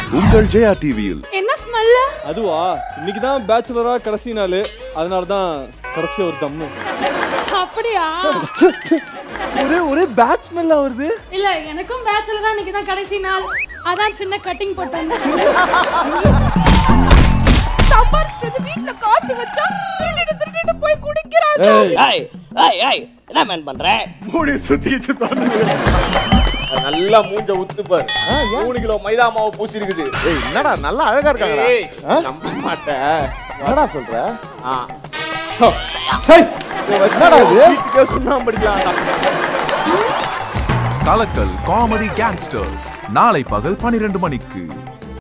உங்கள் ஜெயா டிவியில் என்ன ஸ்மெல்ல அதுவா இன்னைக்கு தான் பேச்சுலரா கடைசி நாள் அதனால தான் கடைசி ஒரு தம்மு அப்படியா ஒரே ஒரே பேட்ச் ஸ்மெல்ல வருது இல்ல எனக்கும் பேச்சுலர் தான் இன்னைக்கு தான் கடைசி நாள் அதான் சின்ன கட்டிங் போட்டேன் வீட்டுல காசு வச்சா திருடிட்டு திருடிட்டு போய் குடிக்கிறாங்க ஏய் ஏய் ஏய் என்ன மேன் பண்ற மூடி சுத்தி நல்லா மூஞ்ச உத்து பாரு மூணு கிலோ மைதா மாவு பூசி இருக்குது ஏய் என்னடா நல்லா அழகா இருக்காங்கடா ஏய், நம்ப மாட்டேன் என்னடா சொல்ற ஆ. சை என்னடா இது வீட்டுக்கே சுண்ணாம்பு படிக்கலாம் கலக்கல் காமெடி கேங்ஸ்டர்ஸ் நாளை பகல் பனிரெண்டு மணிக்கு